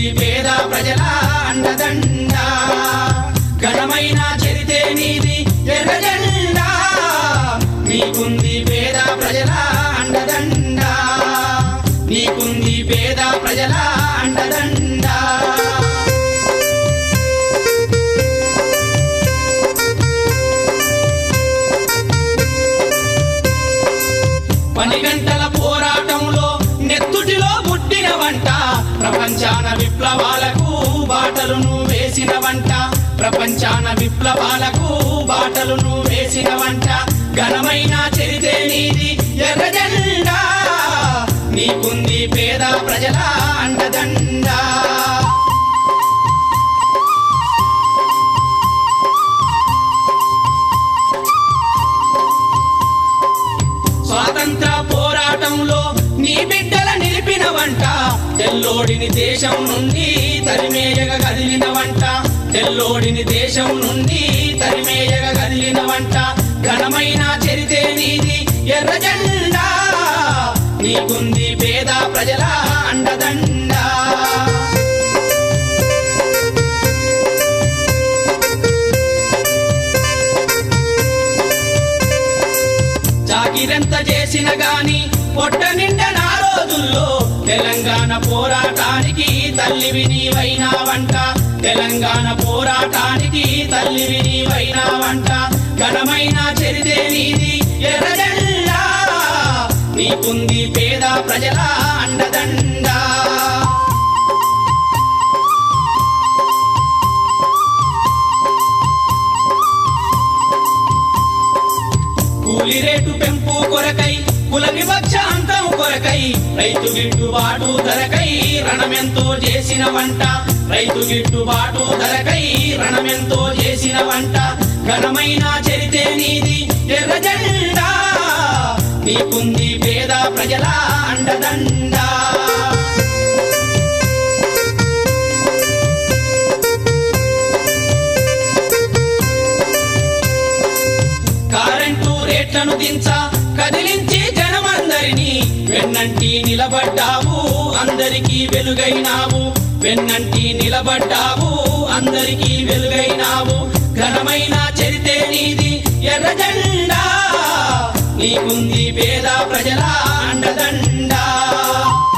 నీకుంది పేద ప్రజల అండదండ ఘనమైన చరితే నీది ఎర్రజెండా నీకుంది పేద ప్రజల అండదండ నీకుంది పేద ప్రజల అండదండ పని గంటల పోరాటంలో నెత్తుటిలో పుట్టిన వంట ప్రపంచాన విప్లవాలకు బాటలును వేసిన వంట ప్రపంచాన విప్లవాలకు బాటలును వేసిన వంట ఘనమైన చరితే నీది ఎర్రజెండా నీకుంది పేద ప్రజల అండదండ స్వాతంత్ర పోరాటంలో నీ బిడ్డల నిలిపిన వంట తెల్లోడిని దేశం నుండి తరిమేయగ కదిలిన వంట తెల్లోడిని దేశం నుండి తరిమేయగ కదిలిన వంట ఘనమైన చరితే నీది ఎర్రజెండా నీకుంది పేద ప్రజల అండదండ జాగిరెంత చేసిన గాని పొట్ట నిండా నా రోజుల్లో తెలంగాణ పోరాటానికి తల్లివి నీవైనా వంట తెలంగాణ పోరాటానికి తల్లివి నీవైనా వంట ఘనమైన చరితే నీది ఎర్రజెండా నీకుంది పేద ప్రజల అండదండ కూలి రేటు పెంపు కొరకై కుల వివక్ష అంతం కొరకై రైతు గిట్టుబాటు ధరకై రణమెంతో చేసిన వంట రైతు గిట్టుబాటు ధరకై రణమెంతో చేసిన వంట ఘనమైన చరితే నీది ఎర్రజెండా నీకుంది పేద ప్రజల అండదండ కరెంటు రేట్లను దించ కదిలించి జనమందరినీ వెన్నంటి నిలబడ్డావు అందరికీ వెలుగైనావు వెన్నంటి నిలబడ్డావు అందరికీ వెలుగైనావు ఘనమైన చరితే నీది ఎర్రజెండా నీకుంది పేద ప్రజల అండదండా